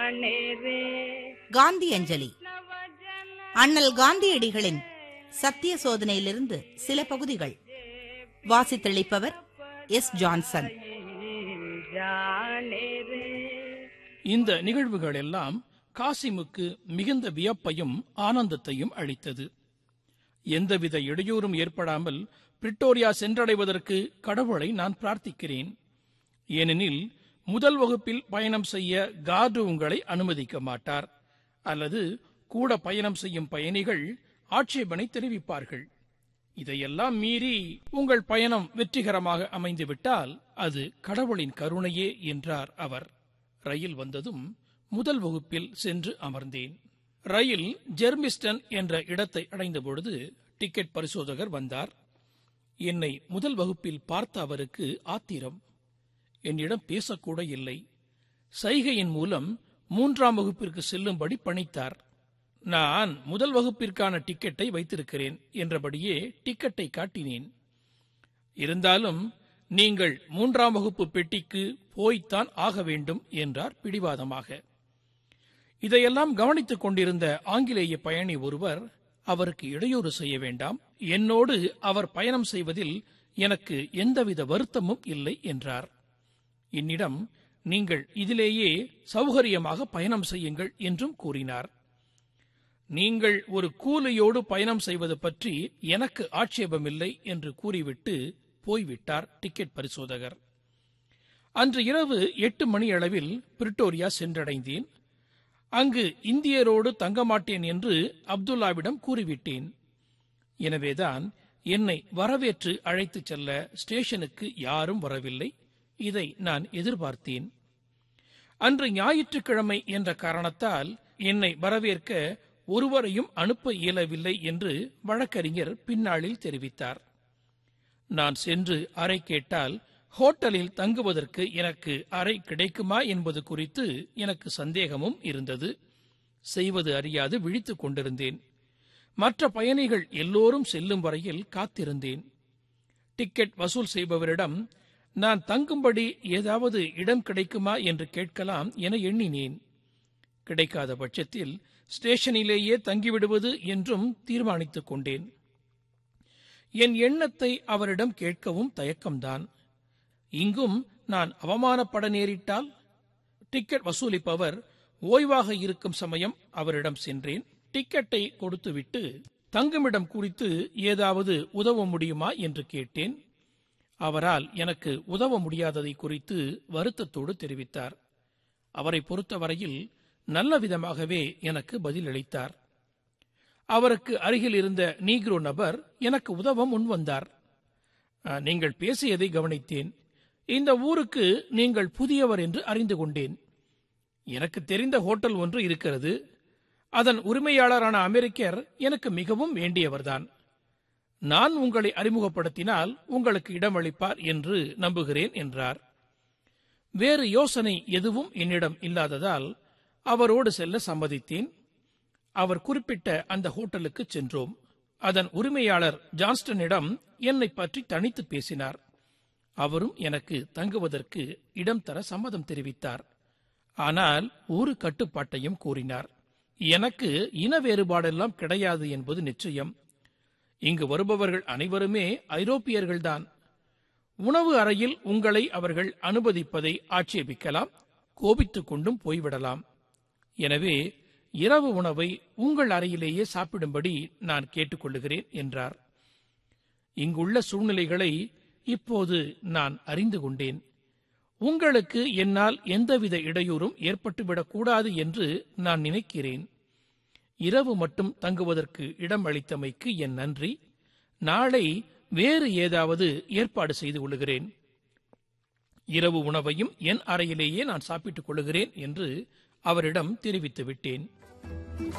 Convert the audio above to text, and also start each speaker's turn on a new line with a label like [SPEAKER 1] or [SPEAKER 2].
[SPEAKER 1] जाने रे
[SPEAKER 2] காந்தி அஞ்சலி அண்ணல் காந்தியடிகளின் சத்திய சோதனையிலிருந்து சில பகுதிகள் வாசித்தளிப்பவர் எஸ் ஜான்சன்
[SPEAKER 1] जाने रे
[SPEAKER 3] இந்த நிகழ்வுகள் எல்லாம் காசிமுக்கு மிகுந்த வியப்பையும் ஆனந்தத்தையும் அளித்தது எந்தவித இடையூறும் ஏற்படாமல் பிரிட்டோரியா சென்றடைவதற்கு கடவுளை நான் பிரார்த்திக்கிறேன் ஏனெனில் முதல் வகுப்பில் பயணம் செய்ய கார்டு உங்களை அனுமதிக்க மாட்டார் அல்லது கூட பயணம் செய்யும் பயணிகள் ஆட்சேபனை தெரிவிப்பார்கள் இதையெல்லாம் மீறி உங்கள் பயணம் வெற்றிகரமாக அமைந்துவிட்டால் அது கடவுளின் கருணையே என்றார் அவர் ரயில் வந்ததும் முதல் வகுப்பில் சென்று அமர்ந்தேன் ரயில் ஜெர்மிஸ்டன் என்ற இடத்தை அடைந்தபொழுது டிக்கெட் பரிசோதகர் வந்தார் என்னை முதல் வகுப்பில் பார்த்த அவருக்கு ஆத்திரம் என்னிடம் பேசக்கூட இல்லை சைகையின் மூலம் மூன்றாம் வகுப்பிற்கு செல்லும்படி பணித்தார் நான் முதல் வகுப்பிற்கான டிக்கெட்டை வைத்திருக்கிறேன் என்றபடியே டிக்கெட்டை காட்டினேன் இருந்தாலும் நீங்கள் மூன்றாம் வகுப்பு பெட்டிக்கு போய்த்தான் ஆக வேண்டும் என்றார் பிடிவாதமாக இதையெல்லாம் கவனித்துக் கொண்டிருந்த ஆங்கிலேய பயணி ஒருவர் அவருக்கு இடையூறு செய்ய வேண்டாம் என்னோடு அவர் பயணம் செய்வதில் எனக்கு எந்தவித வருத்தமும் இல்லை என்றார் என்னிடம் நீங்கள் இதிலேயே சௌகரியமாக பயணம் செய்யுங்கள் என்றும் கூறினார் நீங்கள் ஒரு கூலியோடு பயணம் செய்வது பற்றி எனக்கு ஆட்சேபமில்லை என்று கூறிவிட்டு போய்விட்டார் டிக்கெட் பரிசோதகர் அன்று இரவு எட்டு மணி அளவில் பிரிட்டோரியா சென்றடைந்தேன் அங்கு இந்தியரோடு தங்க மாட்டேன் என்று அப்துல்லாவிடம் கூறிவிட்டேன் எனவேதான் என்னை வரவேற்று அழைத்துச் செல்ல ஸ்டேஷனுக்கு யாரும் வரவில்லை இதை நான் எதிர்பார்த்தேன் அன்று ஞாயிற்றுக்கிழமை என்ற காரணத்தால் என்னை வரவேற்க ஒருவரையும் அனுப்ப இயலவில்லை என்று வழக்கறிஞர் பின்னாளில் தெரிவித்தார் நான் சென்று அறை கேட்டால் ஹோட்டலில் தங்குவதற்கு எனக்கு அறை கிடைக்குமா என்பது குறித்து எனக்கு சந்தேகமும் இருந்தது செய்வது அறியாது விழித்துக் கொண்டிருந்தேன் மற்ற பயணிகள் எல்லோரும் செல்லும் வரையில் காத்திருந்தேன் டிக்கெட் வசூல் செய்பவரிடம் நான் தங்கும்படி ஏதாவது இடம் கிடைக்குமா என்று கேட்கலாம் என எண்ணினேன் கிடைக்காத பட்சத்தில் ஸ்டேஷனிலேயே தங்கிவிடுவது என்றும் தீர்மானித்துக் கொண்டேன் என் எண்ணத்தை அவரிடம் கேட்கவும் தயக்கம்தான் இங்கும் நான் அவமானப்பட நேரிட்டால் டிக்கெட் வசூலிப்பவர் ஓய்வாக இருக்கும் சமயம் அவரிடம் சென்றேன் டிக்கெட்டை கொடுத்துவிட்டு தங்குமிடம் குறித்து ஏதாவது உதவ முடியுமா என்று கேட்டேன் அவரால் எனக்கு உதவ முடியாததை குறித்து வருத்தத்தோடு தெரிவித்தார் அவரை பொறுத்தவரையில் நல்ல விதமாகவே எனக்கு பதிலளித்தார் அவருக்கு அருகில் இருந்த நீக்ரோ நபர் எனக்கு உதவ முன்வந்தார் "அஹ், நீங்கள் பேசியதை கவனித்தேன் இந்த ஊருக்கு நீங்கள் புதியவர் என்று அறிந்து கொண்டேன் எனக்கு தெரிந்த ஹோட்டல் ஒன்று இருக்கிறது அதன் உரிமையாளரான அமெரிக்கர் எனக்கு மிகவும் வேண்டியவர்தான் நான் உங்களை அறிமுகப்படுத்தினால் உங்களுக்கு இடமளிப்பார் என்று நம்புகிறேன் என்றார் வேறு யோசனை எதுவும் என்னிடம் இல்லாததால் அவரோடு செல்ல சம்மதித்தேன் அவர் குறிப்பிட்ட அந்த ஹோட்டலுக்கு சென்றோம் அதன் உரிமையாளர் ஜான்ஸ்டனிடம் என்னை பற்றி தனித்து பேசினார் அவரும் எனக்கு தங்குவதற்கு இடம் தர சம்மதம் தெரிவித்தார் ஆனால் ஒரு கட்டுப்பாட்டையும் கூறினார் எனக்கு இன வேறுபாடெல்லாம் கிடையாது என்பது நிச்சயம் இங்கு வருபவர்கள் அனைவருமே ஐரோப்பியர்கள்தான் உணவு அறையில் உங்களை அவர்கள் அனுமதிப்பதை ஆட்சேபிக்கலாம் கோபித்துக் கொண்டும் போய்விடலாம் எனவே இரவு உணவை உங்கள் அறையிலேயே சாப்பிடும்படி நான் கேட்டுக்கொள்ளுகிறேன் என்றார் இங்குள்ள சூழ்நிலைகளை இப்போது நான் அறிந்து கொண்டேன் உங்களுக்கு என்னால் எந்தவித இடையூறும் ஏற்பட்டுவிடக் கூடாது என்று நான் நினைக்கிறேன் இரவு மட்டும் தங்குவதற்கு இடம் அளித்தமைக்கு என் நன்றி நாளை வேறு ஏதாவது ஏற்பாடு செய்து கொள்ளுகிறேன் இரவு உணவையும் என் அறையிலேயே நான் சாப்பிட்டுக் கொள்ளுகிறேன் என்று அவரிடம் தெரிவித்து விட்டேன்